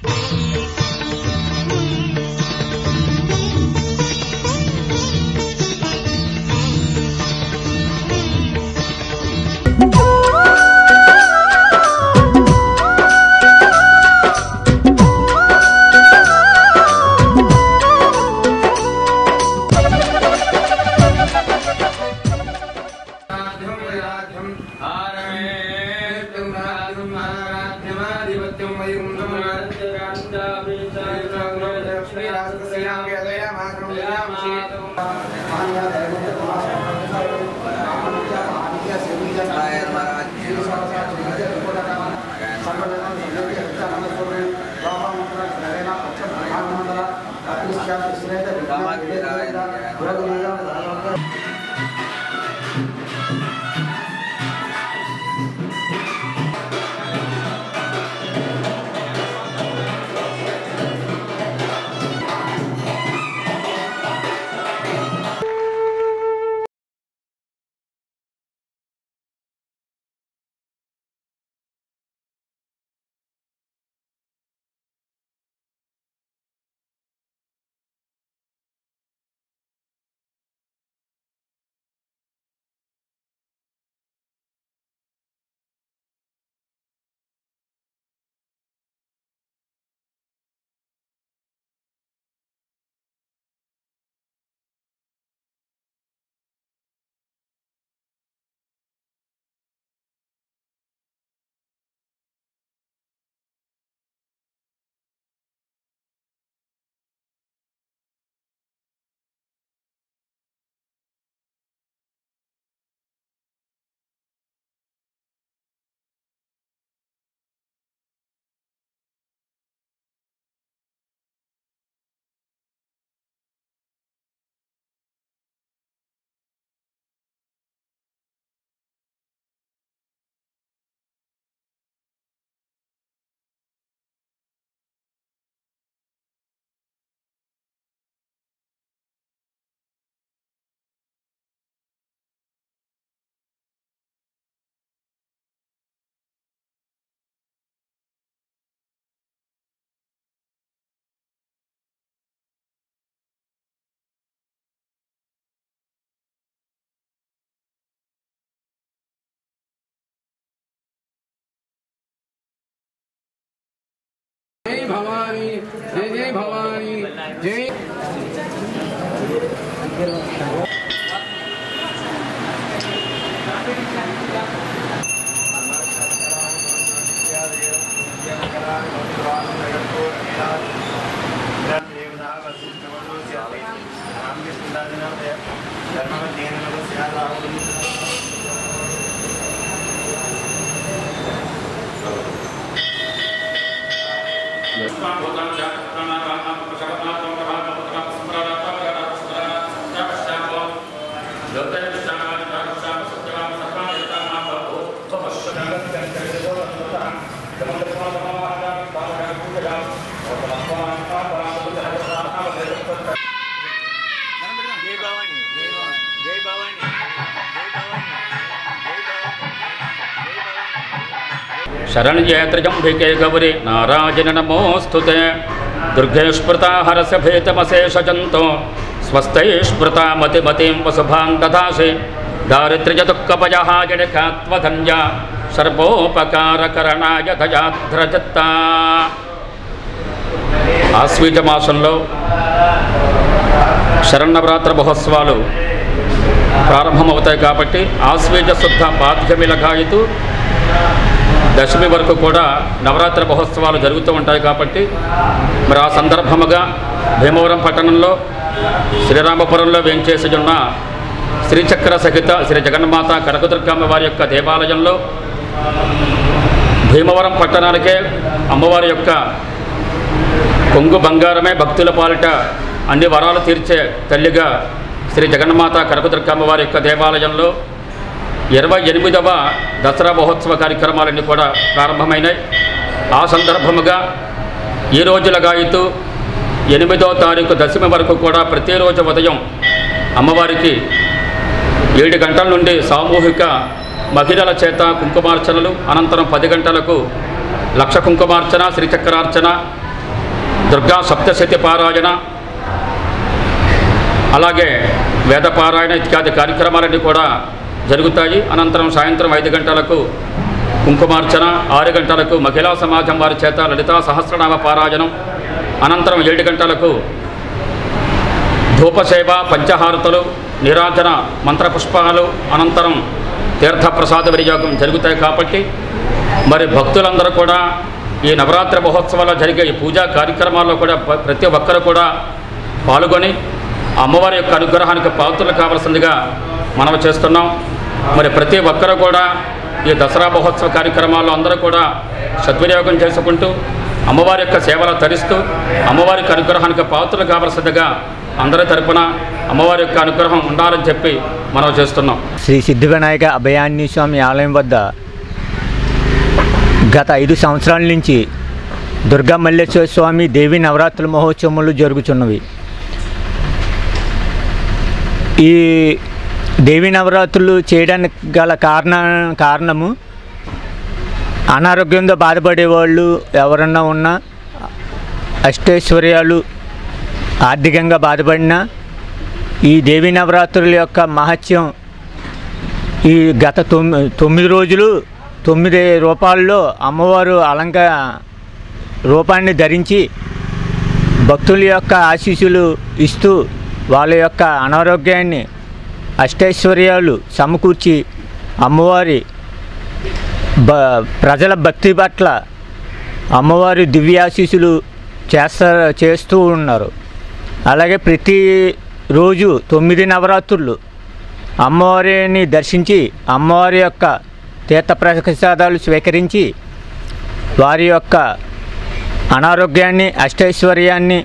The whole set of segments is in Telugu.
జై భవానీ జై జై భవానీ జై జై భవాని జై భవాని జై భవాని జై భవాని జై భవాని శరణ్యేత్రజంభికే గౌరి నారాయణ నమోస్తుతే దుర్గే స్మృతా హరస భేతమశేషజంతో స్వస్థై స్మృతా మతిమతిం వసుభాం దదాసి దారిద్ర్యదుఃఖపజహాజడికాత్వధన్య సర్వోపకారకరణాయ దయాధ్రజత్తా ఆశ్వీజ మాసంలో శరణవరాత్ర మహోత్సవాలు ప్రారంభమవుతాయి కాబట్టి ఆశ్వీజ శుద్ధ పాఠ్యమి లఘాయితూ దశమి వరకు కూడా నవరాత్రి మహోత్సవాలు జరుగుతూ ఉంటాయి కాబట్టి మరి ఆ సందర్భముగా భీమవరం పట్టణంలో శ్రీరామపురంలో వేంచేసి ఉన్న శ్రీచక్ర సహిత శ్రీ జగన్మాత కనకదుర్గమ్మ వారి యొక్క దేవాలయంలో భీమవరం పట్టణానికే అమ్మవారి యొక్క కొంగు బంగారమే భక్తుల పాలిట అన్ని వరాలు తీర్చే తల్లిగా శ్రీ జగన్మాత కనకదుర్గమ్మ వారి యొక్క దేవాలయంలో ఇరవై ఎనిమిదవ దసరా మహోత్సవ కార్యక్రమాలన్నీ కూడా ప్రారంభమైనాయి ఆ సందర్భముగా ఈ రోజుల గాయతూ ఎనిమిదో తారీఖు దశమి వరకు కూడా ప్రతిరోజు ఉదయం అమ్మవారికి ఏడు గంటల నుండి సామూహిక మహిళల చేత కుంకుమార్చనలు అనంతరం పది గంటలకు లక్ష కుంకుమార్చన శ్రీచక్రార్చన దుర్గా సప్తశతి పారాయణ అలాగే వేద పారాయణ ఇత్యాది కార్యక్రమాలన్నీ కూడా జరుగుతాయి అనంతరం సాయంత్రం ఐదు గంటలకు కుంకుమార్చన ఆరు గంటలకు మహిళా సమాజం వారి చేత లలితా సహస్రనామ పారాయణం అనంతరం ఏడు గంటలకు ధూపసేవ పంచహారతులు నిరాజన మంత్రపుష్పాలు అనంతరం తీర్థప్రసాద వినియోగం జరుగుతాయి కాబట్టి మరి భక్తులందరూ కూడా ఈ నవరాత్రి మహోత్సవాల్లో జరిగే ఈ పూజా కార్యక్రమాల్లో కూడా ప- ప్రతి ఒక్కరు కూడా పాల్గొని అమ్మవారి యొక్క అనుగ్రహానికి పాత్రలు కావాల్సిందిగా మనం చేస్తున్నాం మరి ప్రతి ఒక్కరు కూడా ఈ దసరా మహోత్సవ కార్యక్రమాల్లో అందరూ కూడా సద్వినియోగం చేసుకుంటూ అమ్మవారి యొక్క సేవలు తరిస్తూ అమ్మవారికి అనుగ్రహానికి పాత్రలు కావాల్సిందిగా అందరి తరపున అమ్మవారి యొక్క అనుగ్రహం ఉండాలని చెప్పి మనం చేస్తున్నాం శ్రీ సిద్ధివినాయక అభయాన్ని స్వామి ఆలయం వద్ద గత ఐదు సంవత్సరాల నుంచి దుర్గా మల్లేశ్వర స్వామి దేవి నవరాత్రుల మహోత్సవములు జరుగుతున్నవి ఈ దేవి నవరాత్రులు చేయడానికి గల కారణ కారణము అనారోగ్యంతో బాధపడే వాళ్ళు ఎవరన్నా ఉన్నా అష్టైశ్వర్యాలు ఆర్థికంగా బాధపడినా ఈ దేవి నవరాత్రుల యొక్క మహత్యం ఈ గత తొమ్మి తొమ్మిది రోజులు తొమ్మిది రూపాల్లో అమ్మవారు అలంక రూపాన్ని ధరించి భక్తుల యొక్క ఆశీస్సులు ఇస్తూ వాళ్ళ యొక్క అనారోగ్యాన్ని అష్టైశ్వర్యాలు సమకూర్చి అమ్మవారి బ ప్రజల భక్తి పట్ల అమ్మవారి దివ్యాశీస్సులు చేస్తా చేస్తూ ఉన్నారు అలాగే ప్రతి రోజు తొమ్మిది నవరాత్రులు అమ్మవారిని దర్శించి అమ్మవారి యొక్క తీర్థప్రసాదాలు స్వీకరించి వారి యొక్క అనారోగ్యాన్ని అష్టైశ్వర్యాన్ని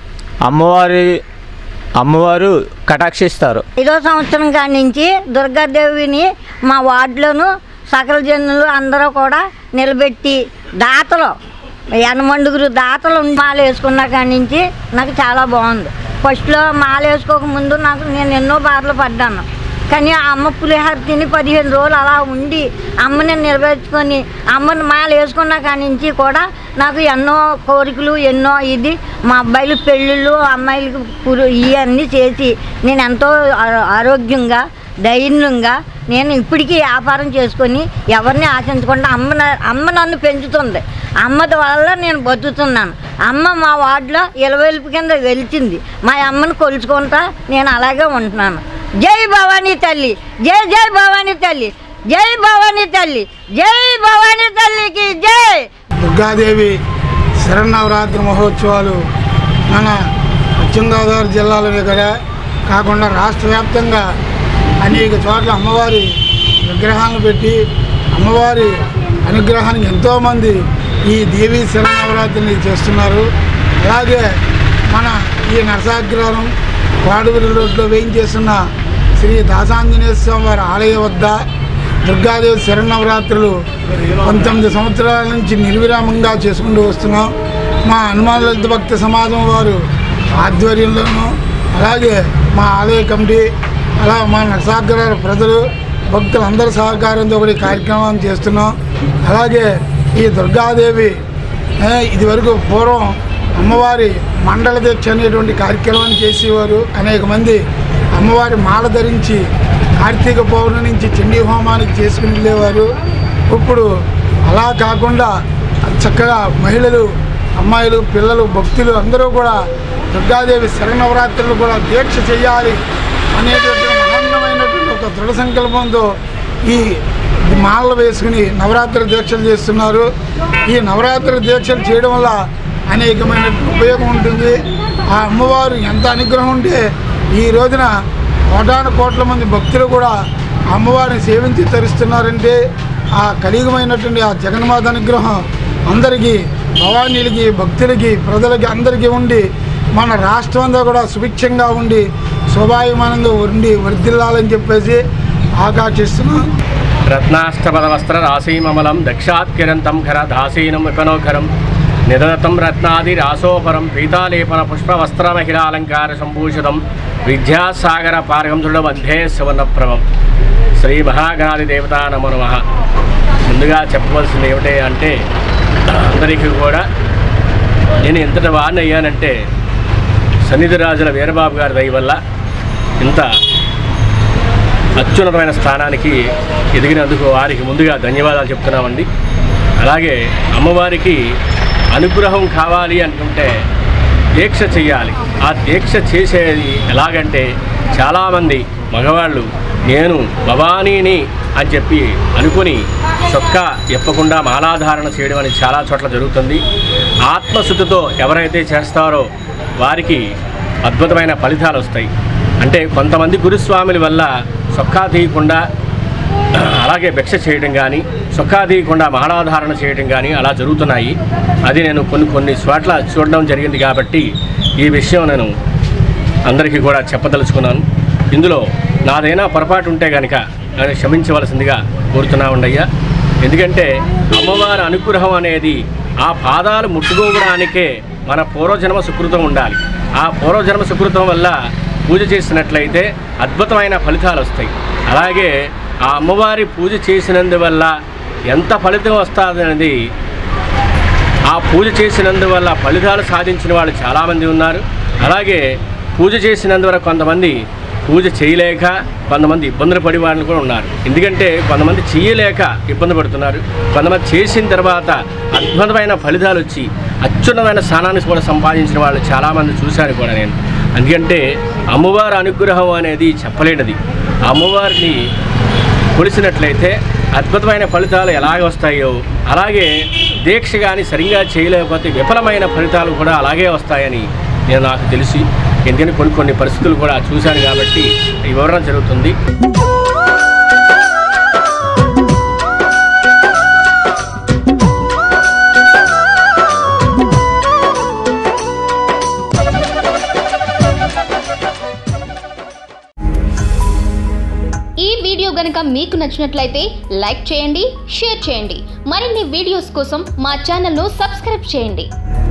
అమ్మవారి అమ్మవారు కటాక్షిస్తారు ఐదో సంవత్సరం కాడి నుంచి దుర్గాదేవిని మా వార్డులోను సకల జనులు అందరూ కూడా నిలబెట్టి దాతలు ఎనమండుగురు దాతలు ఉండి మాల వేసుకున్న కాడి నుంచి నాకు చాలా బాగుంది ఫస్ట్లో మాల వేసుకోక ముందు నాకు నేను ఎన్నో బాధలు పడ్డాను కానీ ఆ అమ్మ పులిహార తిని పదిహేను రోజులు అలా ఉండి అమ్మని నిలబెట్టుకొని అమ్మని మాల వేసుకున్న కాడి నుంచి కూడా నాకు ఎన్నో కోరికలు ఎన్నో ఇది మా అబ్బాయిలు పెళ్ళిళ్ళు అమ్మాయిలకు పురు ఇవన్నీ చేసి నేను ఎంతో ఆ- ఆరోగ్యంగా ధైర్యంగా నేను ఇప్పటికీ వ్యాపారం చేసుకొని ఎవరిని ఆశించకుండా అమ్మ నా- అమ్మ నన్ను పెంచుతుంది అమ్మది వల్ల నేను బతుకుతున్నాను అమ్మ మా వార్డులో ఇలవెలుపు కింద వెలిచింది మా అమ్మను కొలుచుకుంటా నేను అలాగే ఉంటున్నాను జై భవానీ తల్లి జై జై భవానీ తల్లి జై భవానీ తల్లి జై భవానీ తల్లికి జై దుర్గాదేవి శరన్నవరాత్రి మహోత్సవాలు మన పశ్చిమ గోదావరి జిల్లాలో ఇక్కడ కాకుండా రాష్ట్ర వ్యాప్తంగా అనేక చోట్ల అమ్మవారి విగ్రహాలను పెట్టి అమ్మవారి అనుగ్రహానికి ఎంతోమంది ఈ దేవి శరన్నవరాత్రిని చేస్తున్నారు అలాగే మన ఈ నరసాగ్రహం వాడుగురి రోడ్లో వేయించేస్తున్న శ్రీ దాసాంజనేయ స్వామి వారి ఆలయ వద్ద దుర్గాదేవి శరణవరాత్రులు పంతొమ్మిది సంవత్సరాల నుంచి నిర్విరామంగా చేసుకుంటూ వస్తున్నాం మా హనుమాన్ లలిత భక్త సమాజం వారు ఆధ్వర్యంలోనూ అలాగే మా ఆలయ కమిటీ అలా మా నరసాగ్ర ప్రజలు భక్తులందరి సహకారంతో కూడా ఈ కార్యక్రమాన్ని చేస్తున్నాం అలాగే ఈ దుర్గాదేవి ఏ, ఇదివరకు పూర్వం అమ్మవారి మండల దీక్ష అనేటువంటి కార్యక్రమాన్ని చేసేవారు అనేక మంది అమ్మవారి మాల ధరించి కార్తీక పౌర్ణమి నుంచి చండీ హోమానికి చేసుకుని వెళ్ళేవారు ఇప్పుడు అలా కాకుండా చక్కగా మహిళలు అమ్మాయిలు పిల్లలు భక్తులు అందరూ కూడా దుర్గాదేవి శరణవరాత్రులు కూడా దీక్ష చేయాలి అనేటువంటి మహోన్నమైనటువంటి ఒక దృఢ సంకల్పంతో ఈ మాలలు వేసుకుని నవరాత్రి దీక్షలు చేస్తున్నారు ఈ నవరాత్రి దీక్షలు చేయడం వల్ల అనేకమైన ఉపయోగం ఉంటుంది ఆ అమ్మవారు ఎంత అనుగ్రహం ఉంటే ఈ రోజున కోటాను కోట్ల మంది భక్తులు కూడా అమ్మవారిని సేవించి తరిస్తున్నారంటే ఆ కలియుగమైనటువంటి ఆ జగన్మాత అనుగ్రహం అందరికీ భవానీలకి భక్తులకి ప్రజలకి అందరికీ ఉండి మన రాష్ట్రం అంతా కూడా సుభిక్షంగా ఉండి శోభాయమానంగా ఉండి వర్ధిల్లాలని చెప్పేసి ఆకాంక్షిస్తున్నాం రత్నాష్టపదవస్త్ర రాశీమమలం దక్షాత్కిరంతం ఖర దాసీనం విపనోఖరం నిదతం రత్నాది రాసోపరం పీతాలేపన పుష్పవస్త్ర మహిళాలంకార సంభూషితం విద్యాసాగర పారగంధుల మధ్యే సువర్ణప్రభం శ్రీ మహాగణాది దేవతా నమో నమః ముందుగా చెప్పవలసింది ఏమిటి అంటే అందరికీ కూడా నేను ఎంతటి వాడిని అయ్యానంటే సన్నిధిరాజుల వీరబాబు గారి దయ వల్ల ఇంత అత్యున్నతమైన స్థానానికి ఎదిగినందుకు వారికి ముందుగా ధన్యవాదాలు చెప్తున్నామండి అలాగే అమ్మవారికి అనుగ్రహం కావాలి అనుకుంటే దీక్ష చేయాలి ఆ దీక్ష చేసేది ఎలాగంటే చాలామంది మగవాళ్ళు నేను భవానీని అని చెప్పి అనుకుని చొక్కా ఎప్పకుండా మాలాధారణ చేయడం అనేది చాలా చోట్ల జరుగుతుంది ఆత్మశుద్ధితో ఎవరైతే చేస్తారో వారికి అద్భుతమైన ఫలితాలు వస్తాయి అంటే కొంతమంది గురుస్వాముల వల్ల చొక్కా తీయకుండా అలాగే భిక్ష చేయడం కానీ చొక్కా తీయకుండా మాలాధారణ చేయడం కానీ అలా జరుగుతున్నాయి అది నేను కొన్ని కొన్ని చోట్ల చూడడం జరిగింది కాబట్టి ఈ విషయం నేను అందరికీ కూడా చెప్పదలుచుకున్నాను ఇందులో నాదైనా పొరపాటు ఉంటే కనుక నన్ను క్షమించవలసిందిగా కోరుతున్నా ఉండయ్యా ఎందుకంటే అమ్మవారి అనుగ్రహం అనేది ఆ పాదాలు ముట్టుకోవడానికే మన పూర్వజన్మ సుకృతం ఉండాలి ఆ పూర్వజన్మ సుకృతం వల్ల పూజ చేసినట్లయితే అద్భుతమైన ఫలితాలు వస్తాయి అలాగే ఆ అమ్మవారి పూజ చేసినందువల్ల ఎంత ఫలితం వస్తుందనేది ఆ పూజ చేసినందువల్ల ఫలితాలు సాధించిన వాళ్ళు చాలామంది ఉన్నారు అలాగే పూజ చేసినందువల్ల కొంతమంది పూజ చేయలేక కొంతమంది ఇబ్బందులు పడి వాళ్ళు కూడా ఉన్నారు ఎందుకంటే కొంతమంది చేయలేక ఇబ్బంది పడుతున్నారు కొంతమంది చేసిన తర్వాత అద్భుతమైన ఫలితాలు వచ్చి అత్యున్నతమైన స్థానాన్ని కూడా సంపాదించిన వాళ్ళు చాలామంది చూశాను కూడా నేను ఎందుకంటే అమ్మవారి అనుగ్రహం అనేది చెప్పలేనిది అమ్మవారిని కొలిసినట్లయితే అద్భుతమైన ఫలితాలు ఎలాగ వస్తాయో అలాగే దీక్ష కానీ సరిగ్గా చేయలేకపోతే విఫలమైన ఫలితాలు కూడా అలాగే వస్తాయని నేను నాకు తెలిసి ఎందుకంటే కొన్ని కొన్ని పరిస్థితులు కూడా చూశాను కాబట్టి ఈ వివరణ జరుగుతుంది ఈ వీడియో గనుక మీకు నచ్చినట్లయితే లైక్ చేయండి షేర్ చేయండి మరిన్ని వీడియోస్ కోసం మా ఛానల్ను సబ్స్క్రైబ్ చేయండి